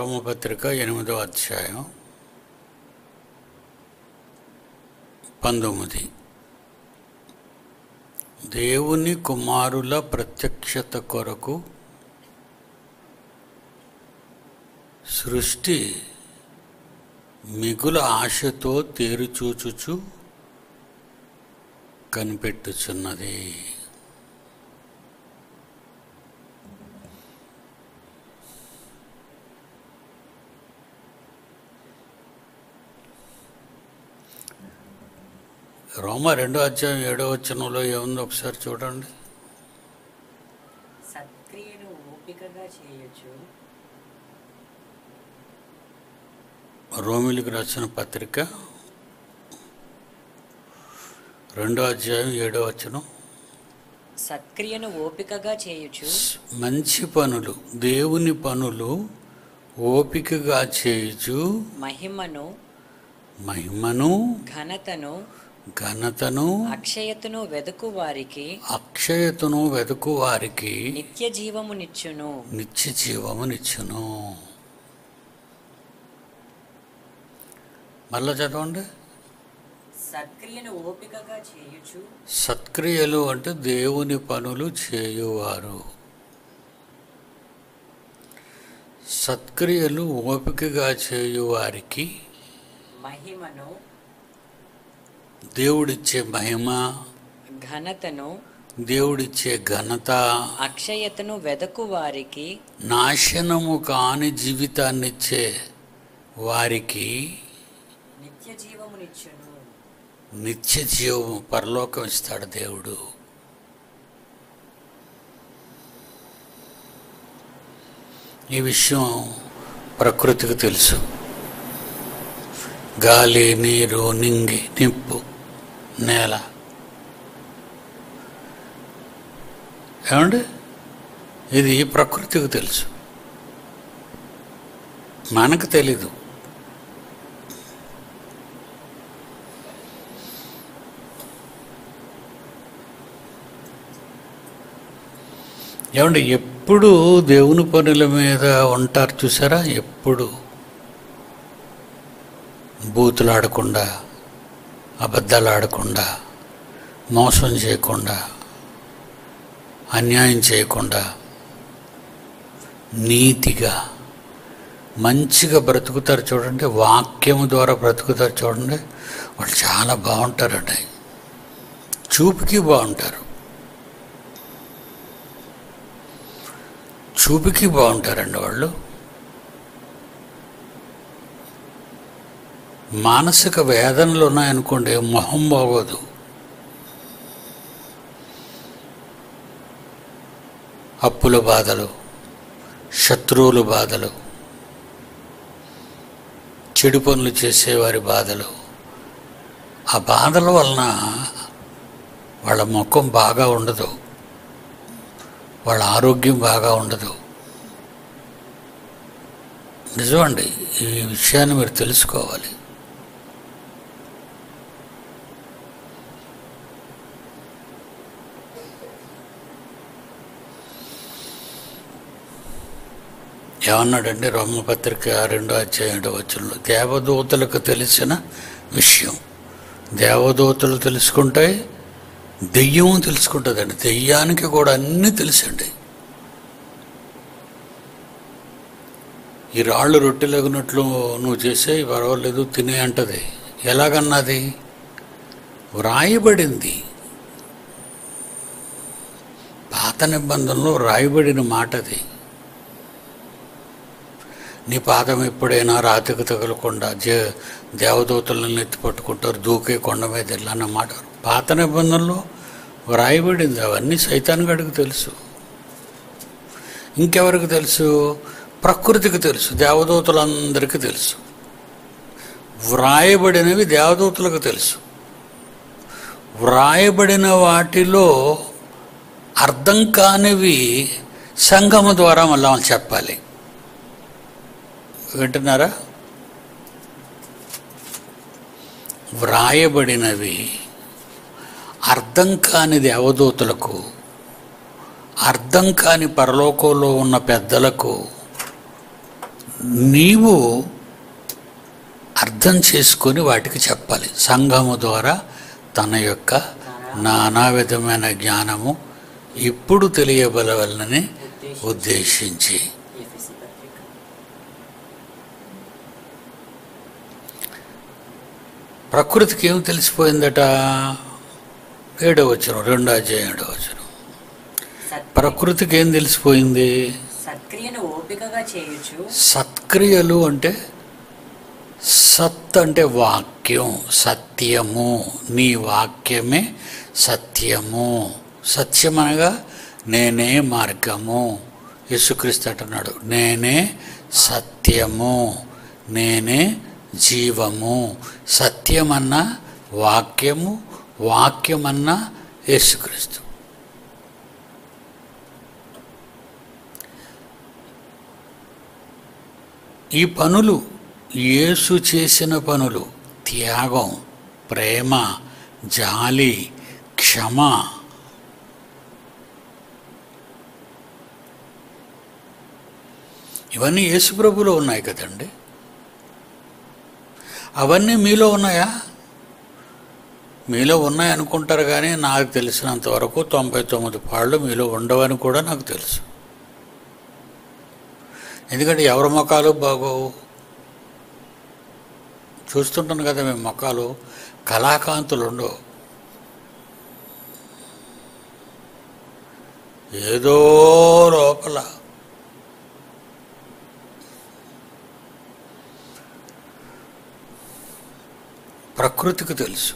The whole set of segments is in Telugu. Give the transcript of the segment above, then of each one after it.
రోమపత్రిక ఎనిమిదో అధ్యాయం పంతొమ్మిది దేవుని కుమారుల ప్రత్యక్షత కొరకు సృష్టి మిగుల ఆశతో తేరుచూచుచు కనిపెట్టుచున్నది రోమ రెండో అధ్యాయం ఏడో వచనంలో ఏముందో ఒకసారి చూడండి సత్క్రియను ఓపికగా చేయొచ్చు రోమిలికి రాసిన పత్రిక రెండో అధ్యాయం ఏడో వచనం సత్క్రియను ఓపికగా చేయొచ్చు మంచి పనులు దేవుని పనులు ఓపికగా చేయుచు మహిమను మహిమను ఘనతను ఘనతను అక్షయతను వెదుకు వారికి అక్షయతను వెతుకు వారికి నిత్య జీవమునిచ్చును నిత్య జీవమునిచ్చును మళ్ళా చదవండి సత్క్రియను ఓపికగా చేయొచ్చు సత్క్రియలు అంటే దేవుని పనులు చేయువారు సత్క్రియలు ఓపికగా చేయువారికి మహిమను దేవుడిచ్చే మహిమ ఘనతను దేవుడిచ్చే ఘనత అక్షయతను వెదకు వారికి నాశనము కాని జీవితాన్నిచ్చే వారికి నిత్య జీవమునిచ్చును నిత్య జీవము పరలోకం ఇస్తాడు దేవుడు ఈ విషయం ప్రకృతికి తెలుసు గాలి నీరు నింగి నిప్పు నేల ఏమండి ఇది ప్రకృతికి తెలుసు మనకు తెలీదు ఏమండి ఎప్పుడు దేవుని పనుల మీద ఉంటారు చూసారా ఎప్పుడు బూతులు ఆడకుండా అబద్ధాలు ఆడకుండా మోసం చేయకుండా అన్యాయం చేయకుండా నీతిగా మంచిగా బ్రతుకుతారు చూడండి వాక్యము ద్వారా బ్రతుకుతారు చూడండి వాళ్ళు చాలా బాగుంటారండి చూపుకి బాగుంటారు చూపుకి బాగుంటారండి వాళ్ళు మానసిక వేదనలు ఉన్నాయనుకోండి మొహం బాగోదు అప్పుల బాధలు శత్రువుల బాధలు చెడు పనులు చేసేవారి బాధలు ఆ బాధల వలన వాళ్ళ ముఖం బాగా ఉండదు వాళ్ళ ఆరోగ్యం బాగా ఉండదు నిజమండి ఈ విషయాన్ని మీరు తెలుసుకోవాలి ఏమన్నాడంటే రోమపత్రిక రెండో అధ్యాయం ఏడో వచనంలో దేవదూతలకు తెలిసిన విషయం దేవదూతలు తెలుసుకుంటాయి దెయ్యం తెలుసుకుంటుందండి దెయ్యానికి కూడా అన్నీ తెలుసండి ఈ రాళ్ళు రొట్టెలగినట్లు నువ్వు చేసే పర్వాలేదు తినే అంటది ఎలాగన్నది వ్రాయబడింది పాత నిబంధనలో వ్రాయబడిన మాట అది నీ పాదం ఎప్పుడైనా రాతికి తగలకుండా జే దేవదూతలను ఎత్తి పట్టుకుంటారు దూకే కొండ మీద వెళ్ళన్న మాట పాత నిబంధనలో వ్రాయబడింది అవన్నీ సైతాన్గడికి తెలుసు ఇంకెవరికి తెలుసు ప్రకృతికి తెలుసు దేవదూతలందరికీ తెలుసు వ్రాయబడినవి దేవదూతలకు తెలుసు వ్రాయబడిన వాటిలో అర్థం కానివి సంగమ ద్వారా మళ్ళీ వాళ్ళు చెప్పాలి వింటున్నారా వ్రాయబడినవి అర్థం కాని దేవదూతలకు అర్థం కాని పరలోకంలో ఉన్న పెద్దలకు నీవు అర్థం చేసుకొని వాటికి చెప్పాలి సంఘము ద్వారా తన యొక్క నానా విధమైన జ్ఞానము ఇప్పుడు తెలియబలవలనని ఉద్దేశించి ఎఫెసీ పత్రిక ప్రకృతికి ఏం తెలిసిపోయిందట ఏడో వచ్చిన రెండో అధ్యాయం ఏడో వచ్చిన సత్- ప్రకృతికి ఏం తెలిసిపోయింది సత్క్రియను ఓపికగా చేయుచు సత్క్రియలు అంటే సత్ అంటే వాక్యం సత్యము నీ వాక్యమే సత్యము సత్యం అనగా నేనే మార్గము యేసుక్రీస్తు అంటున్నాడు నేనే సత్యము నేనే జీవము సత్యమన్న వాక్యము వాక్యమన్న యేసుక్రీస్తు ఈ పనులు యేసు చేసిన పనులు త్యాగం ప్రేమ జాలి క్షమ ఇవన్నీ యేసు ప్రభులో ఉన్నాయి కదండి అవన్నీ మీలో ఉన్నాయా మీలో ఉన్నాయి అనుకుంటారు కానీ నాకు తెలిసినంత వరకు తొంభై తొమ్మిది పాళ్ళు మీలో ఉండవని కూడా నాకు తెలుసు ఎందుకంటే ఎవరి ముఖాలు బాగోవు చూస్తుంటాను కదా మేము ముఖాలు కళాకాంతులు ఉండవు ఏదో లోపల ప్రకృతికి తెలుసు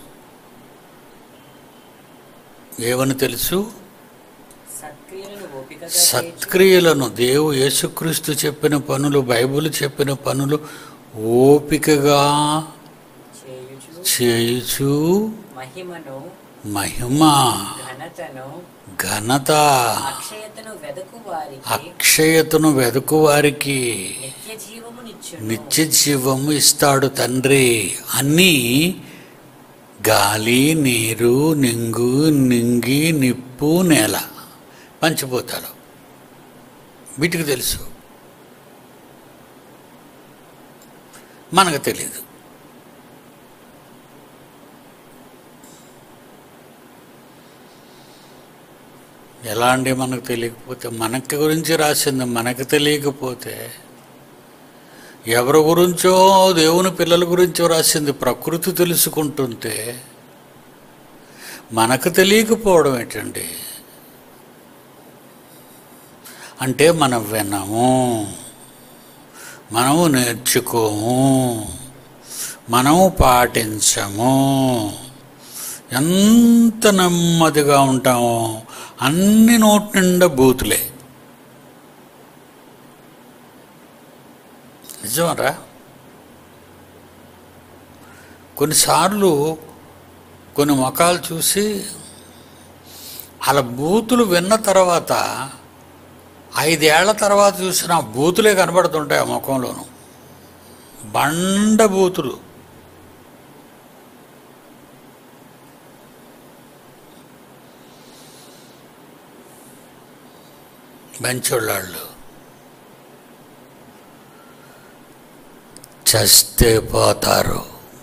ఏమని తెలుసు సత్క్రియలను ఓపికగా చేయుచు సత్క్రియలను దేవు యేసుక్రీస్తు చెప్పిన పనులు బైబిల్ చెప్పిన పనులు ఓపికగా చేయుచు చేయుచు మహిమను మహిమ ఘనతను ఘనత అక్షయతను వెదకు వారికి అక్షయతను వెదుకు వారికి నిత్య జీవమునిచ్చును నిత్య జీవము ఇస్తాడు తండ్రి అన్నీ గాలి నీరు నింగు నింగి నిప్పు నేల పంచిపోతాడు వీటికి తెలుసు మనకు తెలియదు ఎలా అండి మనకు తెలియకపోతే మనకి గురించి రాసింది మనకు తెలియకపోతే ఎవరి గురించో దేవుని పిల్లల గురించో రాసింది ప్రకృతి తెలుసుకుంటుంటే మనకు తెలియకపోవడం ఏంటండి అంటే మనం వినము మనము నేర్చుకోము మనము పాటించము ఎంత నెమ్మదిగా ఉంటామో అన్ని నోటి నిండా బూతులే నిజమరా కొన్నిసార్లు కొన్ని ముఖాలు చూసి అలా బూతులు విన్న తర్వాత ఐదేళ్ల తర్వాత చూసిన ఆ బూతులే కనబడుతుంటాయి ఆ ముఖంలోను బండ బూతులు మంచోళ్ళాళ్ళు చస్తే పోతారు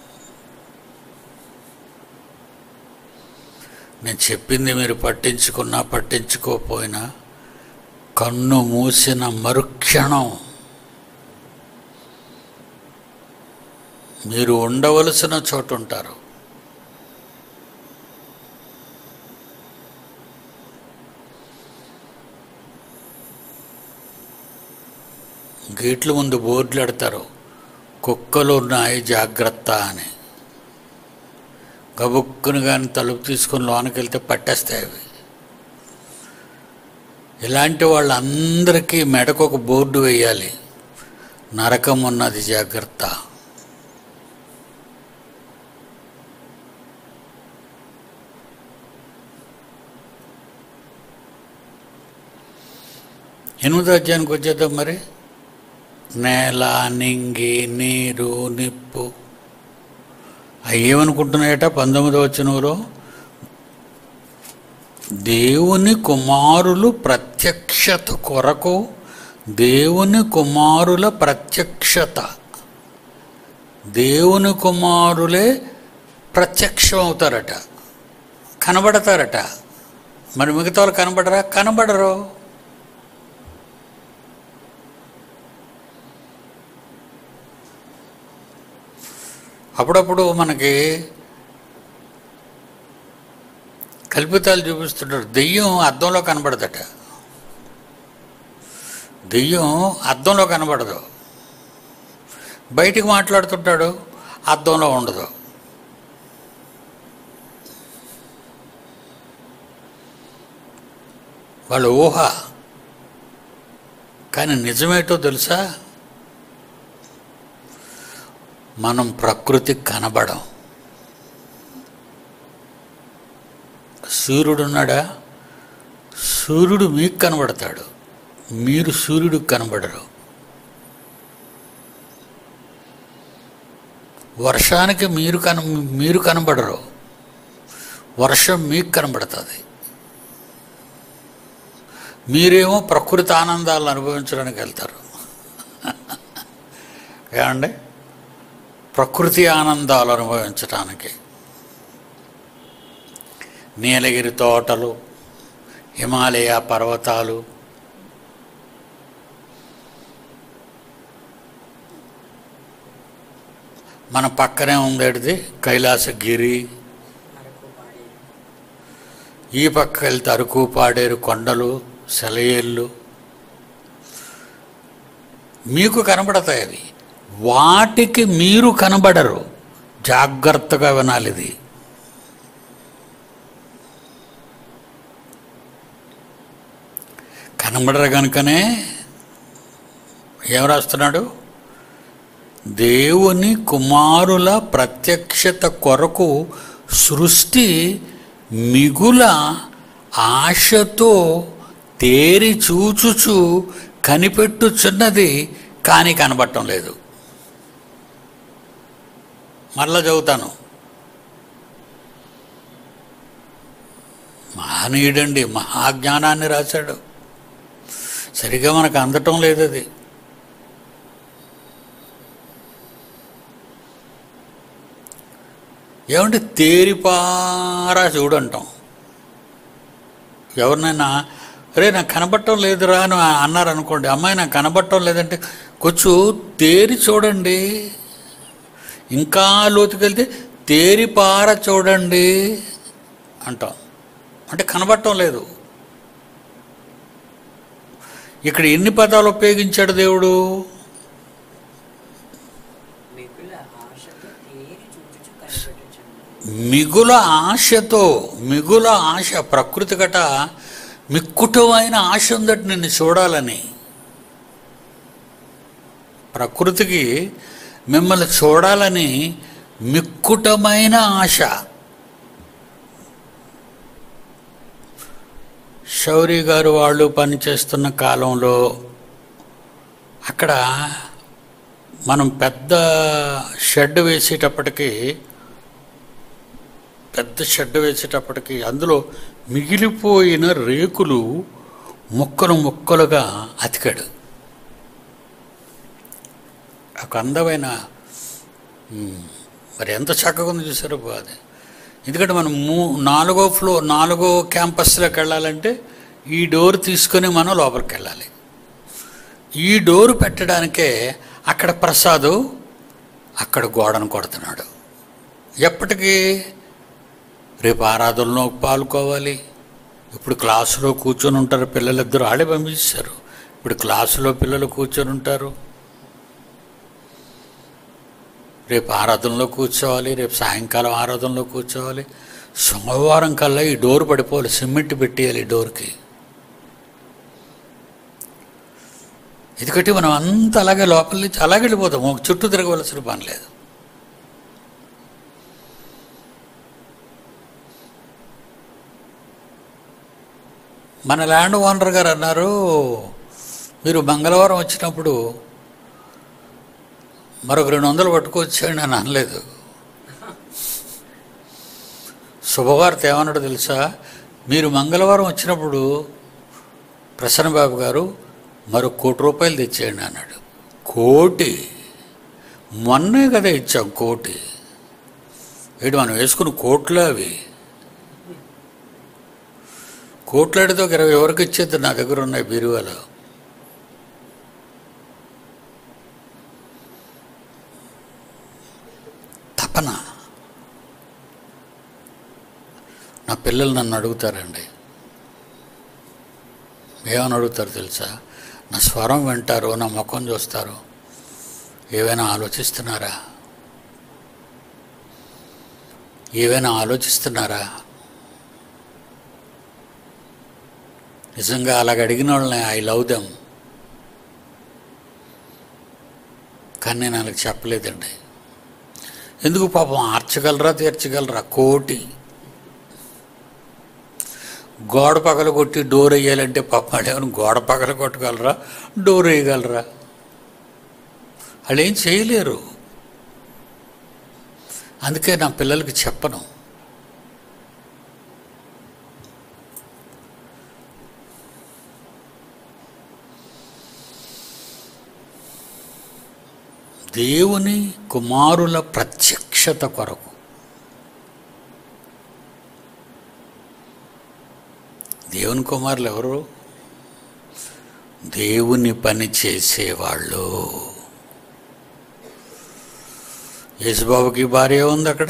నేను చెప్పింది మీరు పట్టించుకున్నా పట్టించుకోకపోయినా కన్ను మూసిన మరుక్షణం మీరు ఉండవలసిన చోటు ఉంటారు గేట్ల ముందు బోర్డులు ఎడతారు కుక్కలు ఉన్నాయి జాగ్రత్త అని గబుక్కుని కానీ తలుపు తీసుకొని లోనకి వెళ్తే పట్టేస్తాయి అవి ఇలాంటి వాళ్ళందరికీ మెడకు ఒక బోర్డు వేయాలి నరకం ఉన్నది జాగ్రత్త ఎనిమిదో అధ్యాయానికి వచ్చేద్దాం మరి నేల నింగి నీరు నిప్పు అవి ఏమనుకుంటున్నాయట పంతొమ్మిదవ వచనంలో దేవుని కుమారులు ప్రత్యక్షత కొరకు దేవుని కుమారుల ప్రత్యక్షత దేవుని కుమారులే ప్రత్యక్షం అవుతారట కనబడతారట మరి మిగతా వాళ్ళు కనబడరా కనబడరు అప్పుడప్పుడు మనకి కల్పితాలు చూపిస్తుంటారు దెయ్యం అద్దంలో కనబడదట దెయ్యం అద్దంలో కనబడదు బయటికి మాట్లాడుతుంటాడు అద్దంలో ఉండదు వాళ్ళ ఊహ కానీ నిజమేటో తెలుసా మనం ప్రకృతి కనబడం సూర్యుడున్నాడా సూర్యుడు మీకు కనబడతాడు మీరు సూర్యుడికి కనబడరు వర్షానికి మీరు కన మీరు కనబడరు వర్షం మీకు కనబడుతుంది మీరేమో ప్రకృతి ఆనందాలను అనుభవించడానికి వెళ్తారు ఏమండి ప్రకృతి ఆనందాలు అనుభవించటానికి నీలగిరి తోటలు హిమాలయ పర్వతాలు మన పక్కనే ఉండేది కైలాసగిరి అరకు పాడేరు ఈ పక్క వెళ్తే అరకు పాడేరు కొండలు సెలయేళ్ళు మీకు కనబడతాయి అవి వాటికి మీరు కనబడరు జాగ్రత్తగా వినాలి ఇది కనబడరు కనుకనే ఏం రాస్తున్నాడు దేవుని కుమారుల ప్రత్యక్షత కొరకు సృష్టి మిగుల ఆశతో తేరి చూచుచు కనిపెట్టుచున్నది కానీ కనబడటం లేదు మరలా చదువుతాను మహనీయుడండి మహాజ్ఞానాన్ని రాశాడు సరిగా మనకు అందటం లేదు అది ఏమంటే తేరిపారా చూడంటాం ఎవరినైనా రే నాకు కనబడటం లేదురా అని అన్నారు అనుకోండి అమ్మాయి నాకు కనబడటం లేదంటే కొంచెం తేరి చూడండి ఇంకా లోతుకెళ్తే తేరిపార చూడండి అంటాం అంటే కనబడటం లేదు ఇక్కడ ఎన్ని పదాలు ఉపయోగించాడు దేవుడు మిగుల ఆశతో తేరి చూచుచు కనిపెట్టుచున్నది మిగుల ఆశతో మిగుల ఆశ ప్రకృతి గట మిక్కుటమైన ఆశ ఉందట నిన్ను చూడాలని ప్రకృతికి మిమ్మల్ని చూడాలని మిక్కుటమైన ఆశ శౌరి గారు వాళ్ళు పనిచేస్తున్న కాలంలో అక్కడ మనం పెద్ద షెడ్ వేసేటప్పటికి పెద్ద షెడ్ వేసేటప్పటికి అందులో మిగిలిపోయిన రేకులు ముక్కలు ముక్కలుగా అతికాడు ఒక అందమైన మ్, మరి ఎంత చక్కగా ఉంది చూసారో అది ఎందుకంటే మనం మూ నాలుగో ఫ్లో నాలుగో క్యాంపస్లోకి వెళ్ళాలంటే ఈ డోర్ తీసుకొని మనం లోపలికి వెళ్ళాలి ఈ డోరు పెట్టడానికే అక్కడ ప్రసాదు అక్కడ గోడను కొడుతున్నాడు ఎప్పటికీ రేపు ఆరాధనలో పాల్గొవాలి ఇప్పుడు క్లాసులో కూర్చొని ఉంటారు పిల్లలిద్దరూ ఆడే పంపించారు ఇప్పుడు క్లాసులో పిల్లలు కూర్చొని ఉంటారు రేపు ఆరాధనలో కూర్చోవాలి రేపు సాయంకాలం ఆరాధనలో కూర్చోవాలి సోమవారం కల్లా ఈ డోర్ పడిపోవాలి సిమెంట్ పెట్టేయాలి ఈ డోర్కి ఎందుకంటే మనం అంతా అలాగే లోపల నుంచి అలాగే వెళ్ళిపోతాం ఒక చుట్టూ తిరగవలసిన పని లేదు మన ల్యాండ్ ఓనర్ గారు అన్నారు మీరు మంగళవారం వచ్చినప్పుడు మరొక రెండు వందలు పట్టుకొచ్చాడు అని అనలేదు శుభవార్త ఏమన్నాడు తెలుసా మీరు మంగళవారం వచ్చినప్పుడు ప్రసన్నబాబు గారు మరో కోటి రూపాయలు తెచ్చేయండి అన్నాడు కోటి మొన్నే కదా ఇచ్చాం కోటి ఏంటి మనం వేసుకున్న కోట్లు అవి కోట్లాడితే ఒక ఇరవై ఎవరికి ఇచ్చేది నా దగ్గర ఉన్నాయి బీరువాలో తపన నా పిల్లలు నన్ను అడుగుతారండి ఏమని అడుగుతారు తెలుసా నా స్వరం వింటారు నా ముఖం చూస్తారు ఏవైనా ఆలోచిస్తున్నారా ఏవైనా ఆలోచిస్తున్నారా నిజంగా అలాగ అడిగిన వాళ్ళని ఐ లవ్ దెమ్ కానీ నేను వాళ్ళకి చెప్పలేదండి ఎందుకు పాపం ఆర్చగలరా తీర్చగలరా కోటి గోడ పగల కొట్టి డోర్ వేయాలంటే పాపం వాళ్ళు ఏమైనా గోడ పగల కొట్టగలరా డోర్ వేయగలరా వాళ్ళు ఏం చేయలేరు అందుకే నా పిల్లలకి చెప్పను దేవుని కుమారుల ప్రత్యక్షత కొరకు దేవుని కుమారులు ఎవరు దేవుని పని చేసేవాళ్ళు యేసుబాబుకి భార్య ఉంది అక్కడ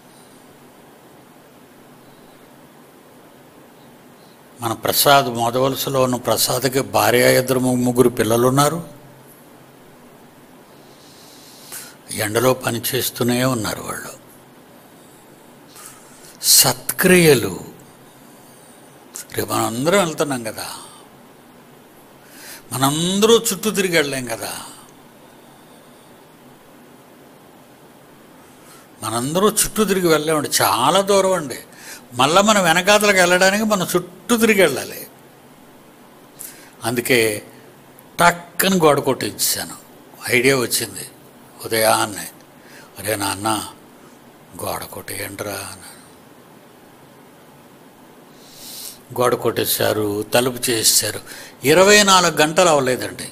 మన ప్రసాద్ మొదవలసలో ఉన్న ప్రసాద్కి భార్య ఇద్దరు ము- ముగ్గురు పిల్లలు ఉన్నారు ఎండలో పని చేస్తూనే ఉన్నారు వాళ్ళు సత్క్రియలు రేపు మనందరం వెళ్తున్నాం కదా మనందరూ చుట్టూ తిరిగి వెళ్ళలేం కదా మనందరూ చుట్టూ తిరిగి వెళ్ళామండి చాలా దూరం అండి మళ్ళీ మనం వెనకాతలకు వెళ్ళడానికి మనం చుట్టూ తిరిగి వెళ్ళాలి అందుకే టక్కని గోడ కొట్టించాను ఐడియా వచ్చింది ఉదయాన్నే అరే నాన్న గోడ కొట్టేయండిరా అన్నాను గోడ కొట్టేశారు తలుపు చేసేసారు ఇరవై నాలుగు గంటలు అవ్వలేదండి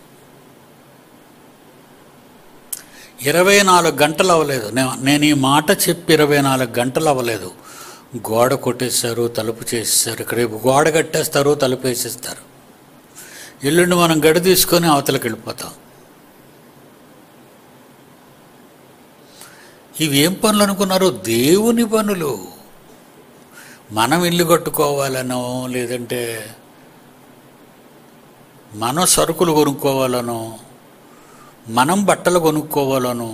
ఇరవై నాలుగు గంటలు అవ్వలేదు నే- నేను ఈ మాట చెప్పి ఇరవై నాలుగు గంటలు అవ్వలేదు గోడ కొట్టేశారు తలుపు చేసేసారు ఇక్కడ రేపు గోడ కట్టేస్తారు తలుపు వేసేస్తారు ఎల్లుండి మనం గడి తీసుకొని అవతలకి వెళ్ళిపోతాం ఇవి ఏం పనులు అనుకున్నారు దేవుని పనులు మనం ఇల్లు కట్టుకోవాలనో లేదంటే మనం సరుకులు కొనుక్కోవాలనో మనం బట్టలు కొనుక్కోవాలనో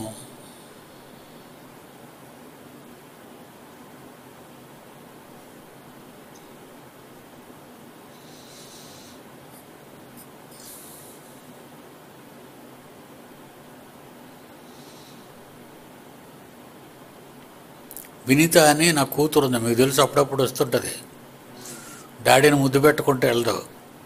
వినీత అని నా కూతురు ఉంది మీకు తెలుసు అప్పుడప్పుడు వస్తుంటుంది డాడీని ముద్దు పెట్టుకుంటే వెళ్దావు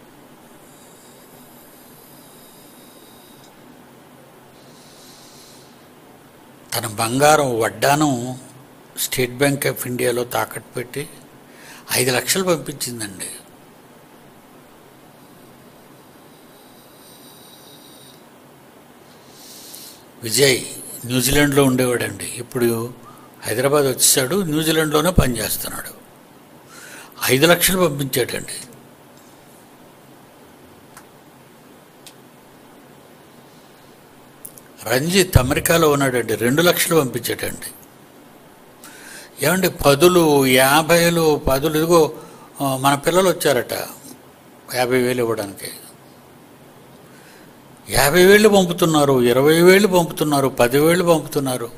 తన బంగారం వడ్డానం స్టేట్ బ్యాంక్ ఆఫ్ ఇండియాలో తాకట్టు పెట్టి ఐదు లక్షలు పంపించిందండి విజయ్ న్యూజిలాండ్లో ఉండేవాడండి ఇప్పుడు హైదరాబాద్ వచ్చేసాడు న్యూజిలాండ్లోనే పనిచేస్తున్నాడు ఐదు లక్షలు పంపించాడండి రంజిత్ అమెరికాలో ఉన్నాడండి రెండు లక్షలు పంపించాడండి ఏమండి పదులు యాభైలు పదులు ఇదిగో ఆ, మన పిల్లలు వచ్చారట యాభై వేలు ఇవ్వడానికి యాభై వేలు పంపుతున్నారు ఇరవై వేలు పంపుతున్నారు పదివేలు పంపుతున్నారు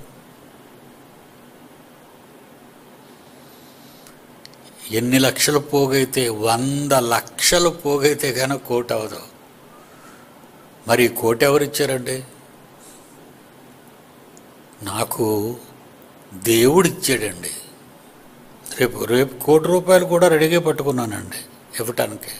ఎన్ని లక్షలు పోగైతే వంద లక్షలు పోగైతే కానీ కోటి అవదు మరి ఈ కోటి ఎవరు ఇచ్చారండి నాకు దేవుడు ఇచ్చాడండి రేపు రేపు కోటి రూపాయలు కూడా రెడీగా పట్టుకున్నానండి ఇవ్వటానికి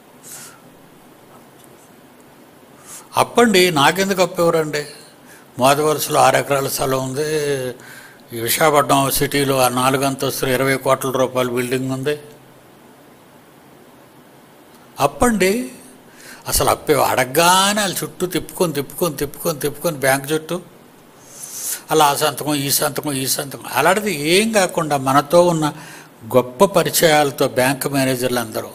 అప్పండి నాకెందుకు అప్పు ఎవరండి మోది వరుసలో ఆరు ఎకరాల స్థలం ఉంది ఈ విశాఖపట్నం సిటీలో ఆ నాలుగు అంతస్తులు ఇరవై కోట్ల రూపాయల బిల్డింగ్ ఉంది అప్పండి అసలు అప్పే అడగగానే వాళ్ళు చుట్టూ తిప్పుకొని తిప్పుకొని తిప్పుకొని తిప్పుకొని బ్యాంక్ చుట్టూ అలా ఆ సంతకం ఈ సంతకం ఈ సంతకం అలాంటిది ఏం కాకుండా మనతో ఉన్న గొప్ప పరిచయాలతో బ్యాంక్ మేనేజర్లు అందరూ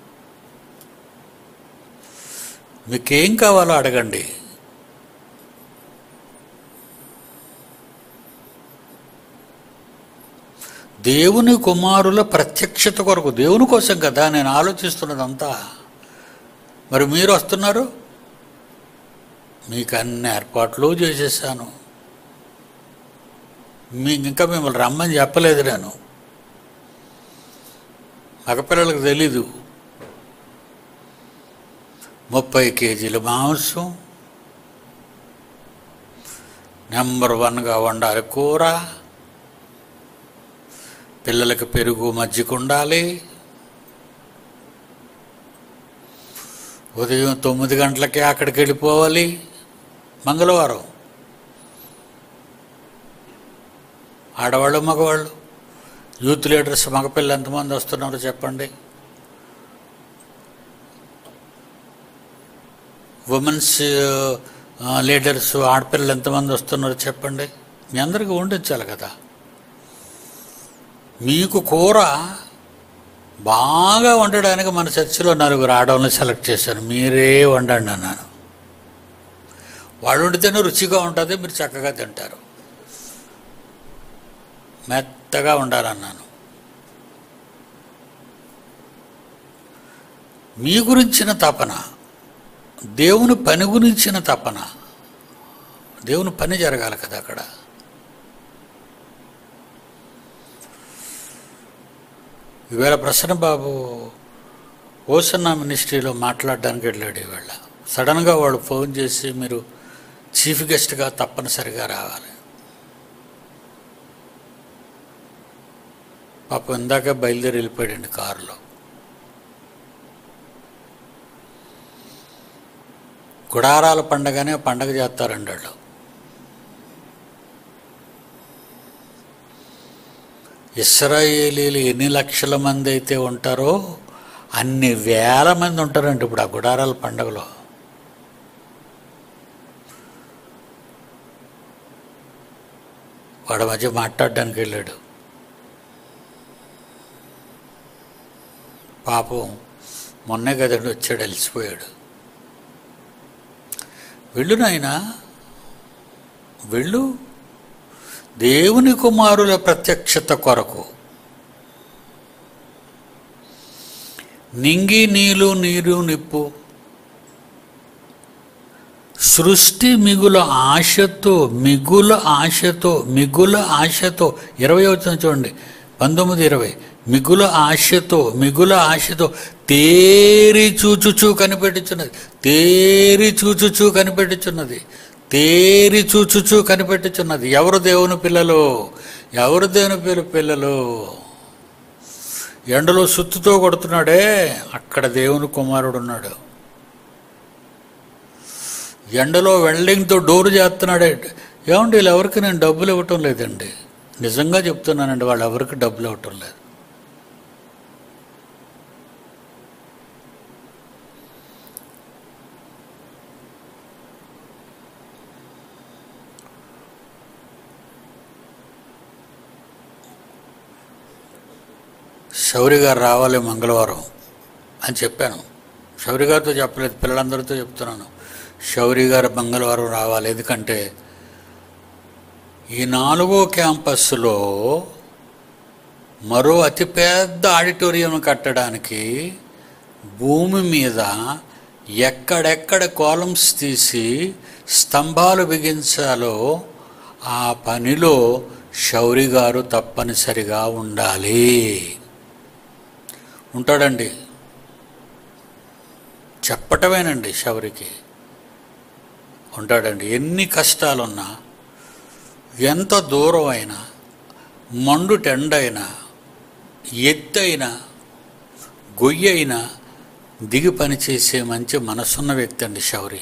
మీకేం కావాలో అడగండి దేవుని కుమారుల ప్రత్యక్షత కొరకు దేవుని కోసం కదా నేను ఆలోచిస్తున్నదంతా మరి మీరు వస్తున్నారు మీకు అన్ని ఏర్పాట్లు చేసేసాను మీకు ఇంకా మిమ్మల్ని రమ్మని చెప్పలేదు నేను మగపిల్లలకు తెలీదు ముప్పై కేజీల మాంసం నెంబర్ వన్గా వండాలి కూర పిల్లలకు పెరుగు మజ్జిగ ఉండాలి ఉదయం తొమ్మిది గంటలకే అక్కడికి వెళ్ళిపోవాలి మంగళవారం ఆడవాళ్ళు మగవాళ్ళు యూత్ లీడర్స్ మగపిల్లలు ఎంతమంది వస్తున్నారో చెప్పండి ఉమెన్స్ లీడర్స్ ఆడపిల్లలు ఎంతమంది వస్తున్నారో చెప్పండి మీ అందరికీ వండించాలి కదా మీకు కూర బాగా వండడానికి మన చర్చిలో నలుగురు ఆడవాళ్ళని సెలెక్ట్ చేశాను మీరే వండండి అన్నాను వాళ్ళు వండితేనే రుచిగా ఉంటుంది మీరు చక్కగా తింటారు మెత్తగా ఉండాలన్నాను మీ గురించిన తపన దేవుని పని గురించిన తపన దేవుని పని జరగాలి కదా అక్కడ ఈవేళ ప్రసన్న బాబు ఓసన్న మినిస్ట్రీలో మాట్లాడడానికి వెళ్ళాడు ఈవేళ సడన్గా వాళ్ళు ఫోన్ చేసి మీరు చీఫ్ గెస్ట్గా తప్పనిసరిగా రావాలి పాపం ఇందాక బయలుదేరి వెళ్ళిపోయాడండి కారులో గుడారాల పండగనే పండగ చేస్తారండి వాళ్ళు ఇస్రాయేలీలు ఎన్ని లక్షల మంది అయితే ఉంటారో అన్ని వేల మంది ఉంటారండి ఇప్పుడు ఆ గుడారాల పండగలో వాడి మధ్య మాట్లాడడానికి వెళ్ళాడు పాపం మొన్నే కదండి వచ్చాడు అలిసిపోయాడు వెళ్ళు నాయనా వెళ్ళు దేవుని కుమారుల ప్రత్యక్షత కొరకు నింగి నీలు నీరు నిప్పు సృష్టి మిగుల ఆశతో మిగుల ఆశతో మిగుల ఆశతో ఇరవై అవుతుంది చూడండి పంతొమ్మిది ఇరవై మిగుల ఆశతో మిగుల ఆశతో తేరి చూచుచూ కనిపెట్టుచున్నది తేరి చూచుచూ కనిపెట్టుచున్నది తేరి చూచుచూ కనిపెట్టుచున్నది ఎవరు దేవుని పిల్లలు ఎవరు దేవుని పిల్ల పిల్లలు ఎండలో సుత్తుతో కొడుతున్నాడే అక్కడ దేవుని కుమారుడు ఉన్నాడు ఎండలో వెల్డింగ్తో డోరు చేస్తున్నాడే ఏమండి వీళ్ళు ఎవరికి నేను డబ్బులు ఇవ్వటం లేదండి నిజంగా చెప్తున్నానండి వాళ్ళు ఎవరికి డబ్బులు ఇవ్వటం లేదు శౌరి గారు రావాలి మంగళవారం అని చెప్పాను శౌరి గారితో చెప్పలేదు పిల్లలందరితో చెప్తున్నాను శౌరి గారు మంగళవారం రావాలి ఎందుకంటే ఈ నాలుగో క్యాంపస్లో మరో అతిపెద్ద ఆడిటోరియం కట్టడానికి భూమి మీద ఎక్కడెక్కడ కాలమ్స్ తీసి స్తంభాలు బిగించాలో ఆ పనిలో శౌరి గారు తప్పనిసరిగా ఉండాలి ఉంటాడండి చెప్పటమేనండి శౌరికి ఉంటాడండి ఎన్ని కష్టాలున్నా ఎంత దూరం అయినా మండు టెండైనా ఎత్తైనా గొయ్యి అయినా దిగి పనిచేసే మంచి మనసున్న వ్యక్తి అండి శౌరి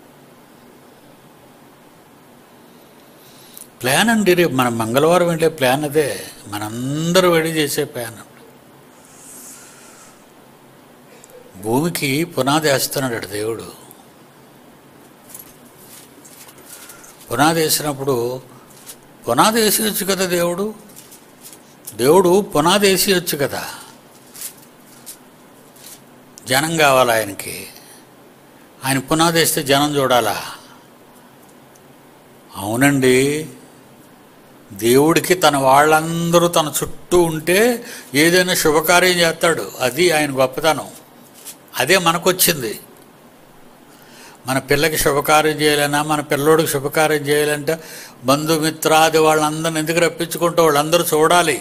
ప్లాన్ అండి రేపు మన మంగళవారం వెళ్ళే ప్లాన్ అదే మనందరూ రెడీ చేసే ప్లాన్ భూమికి పునాది వేస్తున్నాడు దేవుడు పునాది వేసినప్పుడు పునాది వేసేయచ్చు కదా దేవుడు దేవుడు పునాది వేసేయచ్చు కదా జనం కావాలి ఆయనకి ఆయన పునాది వేస్తే జనం చూడాలా అవునండి దేవుడికి తన వాళ్ళందరూ తన చుట్టూ ఉంటే ఏదైనా శుభకార్యం చేస్తాడు అది ఆయన గొప్పతనం అదే మనకొచ్చింది మన పిల్లకి శుభకార్యం చేయాలన్నా మన పిల్లోడికి శుభకార్యం చేయాలంటే బంధుమిత్రాది వాళ్ళందరిని ఎందుకు రప్పించుకుంటూ వాళ్ళందరూ చూడాలి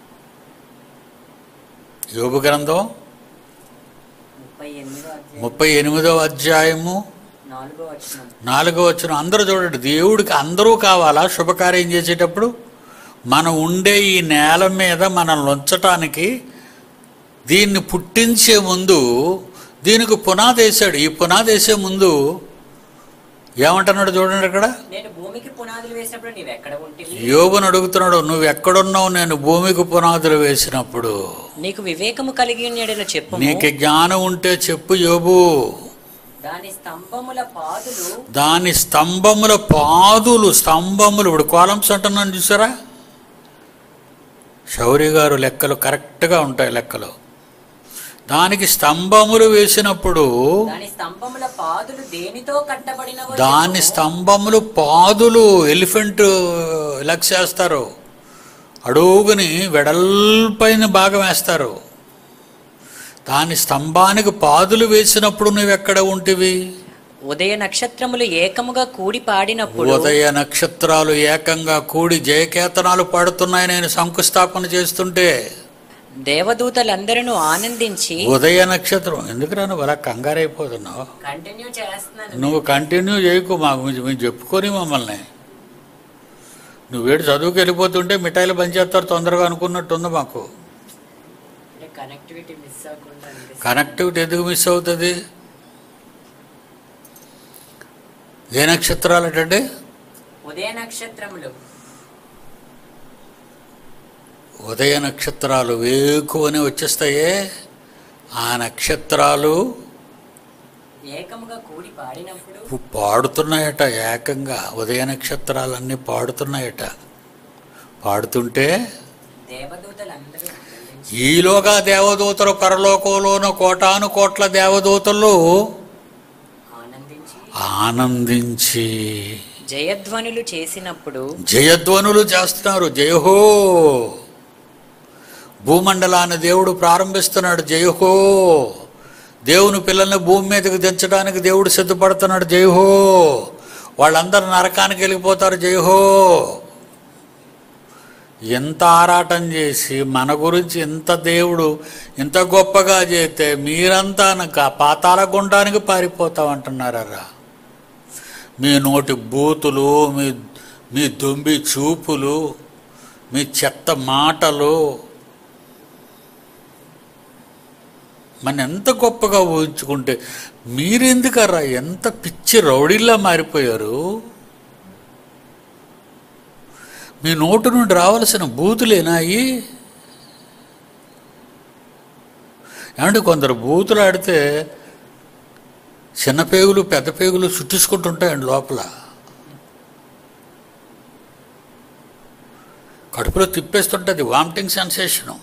యోగు గ్రంథం ముప్పై ఎనిమిదో అధ్యాయం ముప్పై ఎనిమిదవ అధ్యాయము నాలుగో వచనం నాలుగో వచ్చిన అందరూ చూడండి దేవుడికి అందరూ కావాలా శుభకార్యం చేసేటప్పుడు మనం ఉండే ఈ నేల మీద మనల్ని ఉంచటానికి దీన్ని పుట్టించే ముందు దీనికి పునాది వేశాడు ఈ పునాది వేసే ముందు ఏమంటున్నాడు చూడండి అక్కడ నేను భూమికి పునాదులు వేసినప్పుడు నీవు ఎక్కడ ఉంటివి యోగుని అడుగుతున్నాడు నువ్వు ఎక్కడున్నావు నేను భూమికి పునాదులు వేసినప్పుడు నీకు వివేకము కలిగి ఉండేలా చెప్పు నీకు జ్ఞానం ఉంటే చెప్పు యోబు దాని స్తంభముల పాదులు దాని స్తంభముల పాదులు స్తంభములు ఇప్పుడు కాలమ్స్ అంటున్నాను చూసారా శౌరి గారు లెక్కలు కరెక్ట్గా ఉంటాయి లెక్కలు దానికి స్తంభములు వేసినప్పుడు దాని స్తంభముల పాదులు దేనితో కట్టబడినవో దాని చెప్పుము. స్తంభములు పాదులు ఎలిఫెంట్ ఇలా చేస్తారు అడుగుని వెడల్పైన భాగం వేస్తారు దాని స్తంభానికి పాదులు వేసినప్పుడు నువ్వెక్కడ ఉంటివి ఉదయ నక్షత్రములు ఏకముగా కూడి పాడినప్పుడు ఉదయ నక్షత్రాలు ఏకంగా కూడి జయకేతనాలు పాడుతున్నాయి నేను శంకుస్థాపన చేస్తుంటే దేవదూతలందరూ ఆనందించి ఉదయ నక్షత్రం ఎందుకురా నువ్వు అలా కంగారైపోతున్నావు కంటిన్యూ చేస్తున్నాను నువ్వు కంటిన్యూ చేయకు మాకు మీరు మీరు చెప్పుకొని మమ్మల్ని నువ్వేడు చదువుకు వెళ్ళిపోతుంటే మిఠాయిలు పనిచేస్తారు తొందరగా అనుకున్నట్టుంది మాకు అంటే కనెక్టివిటీ మిస్ అవ్వకుండా అనిపిస్తుంది. కనెక్టివిటీ ఎందుకు మిస్ అవుతుంది ఏ నక్షత్రాలు అంటే ఉదయ నక్షత్రములు ఉదయ నక్షత్రాలు వేకువని వచ్చేస్తాయే ఆ నక్షత్రాలు ఏకముగా కూడి పాడినప్పుడు పు- పాడుతున్నాయట ఏకంగా ఉదయ నక్షత్రాలన్నీ పాడుతున్నాయట పాడుతుంటే దేవదూతలందరూ ఆనందించి ఈలోగా దేవదూతలు పరలోకంలోన కోటాను కోట్ల దేవదూతలు ఆనందించి ఆనందించి జయధ్వనులు చేసినప్పుడు జయధ్వనులు చేస్తున్నారు జయహో భూమండలాన్ని దేవుడు ప్రారంభిస్తున్నాడు జయహో దేవుని పిల్లల్ని భూమి మీదకి దించడానికి దేవుడు సిద్ధపడుతున్నాడు జయహో వాళ్ళందరూ నరకానికి వెళ్ళిపోతారు జయహో ఎంత ఆరాటం చేసి మన గురించి ఇంత దేవుడు ఇంత గొప్పగా చేస్తే మీరంతా నాకు పాతాల గుండానికి పారిపోతామంటున్నారా మీ నోటి బూతులు మీ మీ దొంబి చూపులు మీ చెత్త మాటలు మన ఎంత గొప్పగా ఊహించుకుంటే మీరెందుకర్రా ఎంత పిచ్చి రౌడీల్లా మారిపోయారు మీ నోటు నుండి రావాల్సిన బూతులేనాయి ఏమంటే కొందరు బూతులు ఆడితే చిన్న పేగులు పెద్ద పేగులు చుట్టేసుకుంటుంటాయండి లోపల కడుపులో తిప్పేస్తుంటుంది వామిటింగ్ సెన్సేషను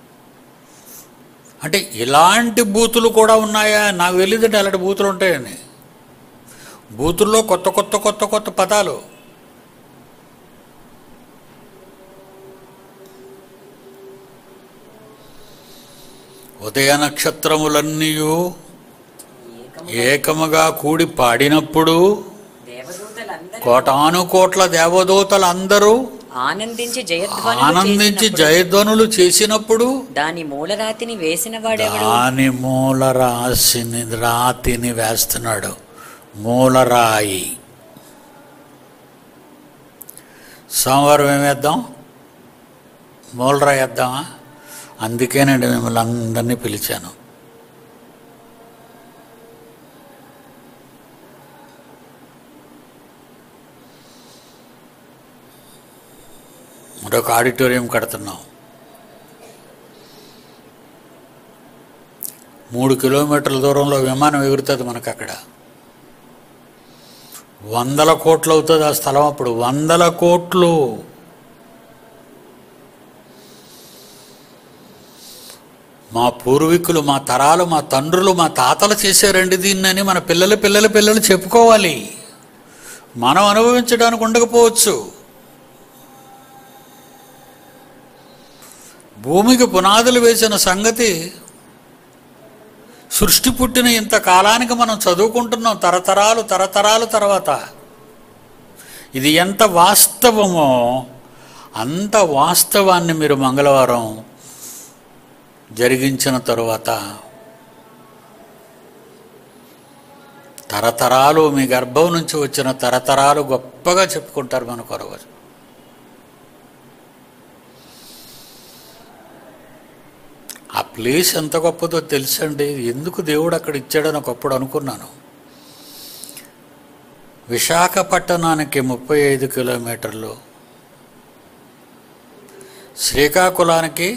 అంటే ఇలాంటి బూతులు కూడా ఉన్నాయా నాకు తెలియదంటే అలాంటి బూతులు ఉంటాయని బూతుల్లో కొత్త కొత్త కొత్త కొత్త పదాలు ఉదయ నక్షత్రములన్నీ ఏకము ఏకముగా కూడి పాడినప్పుడు దేవదూతలందరూ కోటాను కోట్ల దేవదూతలందరూ ఆనందించి జయధ్వనులు ఆనందించి చేసినప్పుడు జయధ్వనులు చేసినప్పుడు దాని మూలరాతిని వేసిన వాడెవడు దాని మూల రాశిని రాతిని వేస్తున్నాడు మూలరాయి సోమవారం ఏమేద్దాం మూలరాయి వేద్దామా అందుకేనండి మిమ్మల్ని అందరినీ పిలిచాను మరొక ఆడిటోరియం కడుతున్నాం మూడు కిలోమీటర్ల దూరంలో విమానం ఎగురుతుంది మనకు అక్కడ వందల కోట్లు అవుతుంది ఆ స్థలం అప్పుడు వందల కోట్లు మా పూర్వీకులు మా తరాలు మా తండ్రులు మా తాతలు చేశారండి దీన్నని మన పిల్లల పిల్లల పిల్లలు చెప్పుకోవాలి మనం అనుభవించడానికి ఉండకపోవచ్చు భూమికి పునాదులు వేసిన సంగతి సృష్టి పుట్టిన ఇంత కాలానికి మనం చదువుకుంటున్నాం తరతరాలు తరతరాలు తర్వాత ఇది ఎంత వాస్తవమో అంత వాస్తవాన్ని మీరు మంగళవారం జరిగించిన తరువాత తరతరాలు మీ గర్భం నుంచి వచ్చిన తరతరాలు గొప్పగా చెప్పుకుంటారు మన కొరకు ఆ ప్లేస్ ఎంత గొప్పదో తెలుసండి ఎందుకు దేవుడు అక్కడ ఇచ్చాడని ఒకప్పుడు అనుకున్నాను విశాఖపట్టణానికి ముప్పై ఐదు కిలోమీటర్లు శ్రీకాకుళానికి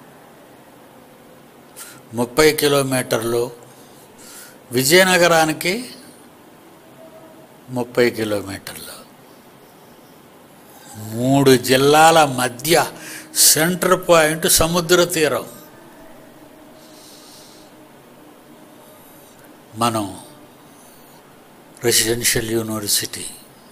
ముప్పై కిలోమీటర్లు విజయనగరానికి ముప్పై కిలోమీటర్లు మూడు జిల్లాల మధ్య సెంటర్ పాయింట్ సముద్ర తీరం మనం రెసిడెన్షియల్ యూనివర్సిటీ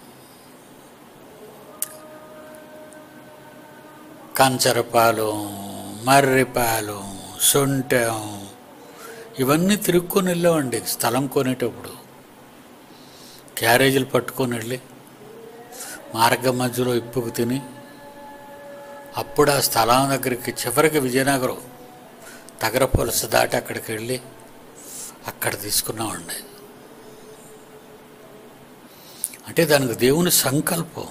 కంచరపాలెం మర్రిపాలెం సొంటెం ఇవన్నీ తిరుక్కొని వెళ్ళామండి స్థలం కొనేటప్పుడు క్యారేజీలు పట్టుకొని వెళ్ళి మార్గం మధ్యలో ఇప్పుకు తిని అప్పుడు ఆ స్థలం దగ్గరికి చివరికి విజయనగరం తగర పొలస దాటి అక్కడికి వెళ్ళి అక్కడ తీసుకున్నామండి అంటే దానికి దేవుని సంకల్పం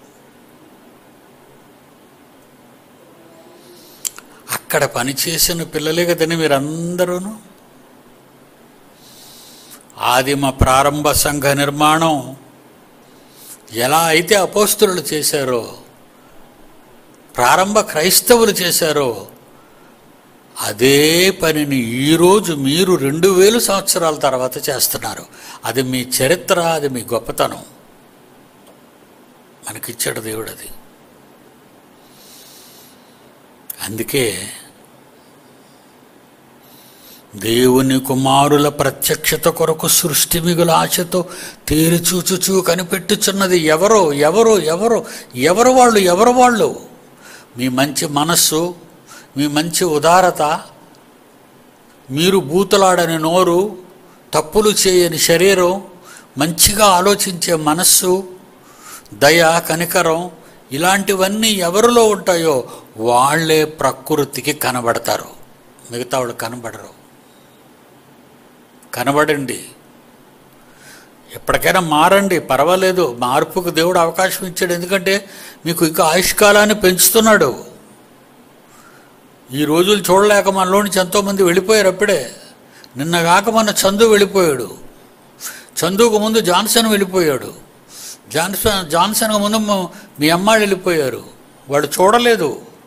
అక్కడ పనిచేసిన పిల్లలే కదండి మీరందరూను ఆదిమ ప్రారంభ సంఘ నిర్మాణం ఎలా అయితే అపోస్తులు చేశారో ప్రారంభ క్రైస్తవులు చేశారో అదే పనిని ఈరోజు మీరు రెండు వేలు సంవత్సరాల తర్వాత చేస్తున్నారు అది మీ చరిత్ర అది మీ గొప్పతనం మనకిచ్చాడు దేవుడు అది అందుకే దేవుని కుమారుల ప్రత్యక్షత కొరకు సృష్టి మిగుల ఆశతో తేరి చూచుచూ కనిపెట్టుచున్నది ఎవరో ఎవరో ఎవరో ఎవరు వాళ్ళు ఎవరు వాళ్ళు మీ మంచి మనస్సు మీ మంచి ఉదారత మీరు బూతులాడని నోరు తప్పులు చేయని శరీరం మంచిగా ఆలోచించే మనస్సు దయ కనికరం ఇలాంటివన్నీ ఎవరిలో ఉంటాయో వాళ్ళే ప్రకృతికి కనబడతారు మిగతా వాళ్ళు కనబడరు కనబడండి ఎప్పటికైనా మారండి పర్వాలేదు మార్పుకు దేవుడు అవకాశం ఇచ్చాడు ఎందుకంటే మీకు ఇంకా ఆయుష్కాలాన్ని పెంచుతున్నాడు ఈ రోజులు చూడలేక మనలో నుంచి ఎంతోమంది వెళ్ళిపోయారు అప్పుడే నిన్న కాక మన చందు వెళ్ళిపోయాడు చందుకు ముందు జాన్సన్ వెళ్ళిపోయాడు జాన్సన్ జాన్సన్కు ముందు మ- మీ అమ్మాళ్ళు వెళ్ళిపోయారు వాడు చూడలేదు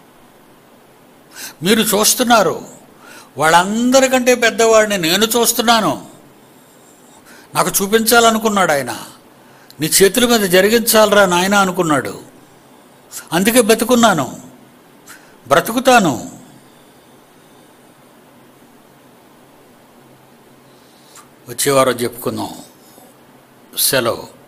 మీరు చూస్తున్నారు వాళ్ళందరికంటే పెద్దవాడిని నేను చూస్తున్నాను నాకు చూపించాలనుకున్నాడు ఆయన నీ చేతుల మీద జరిగించాలరా నాయన అనుకున్నాడు అందుకే బతుకున్నాను బ్రతుకుతాను వచ్చేవారో చెప్పుకుందాం సెలవు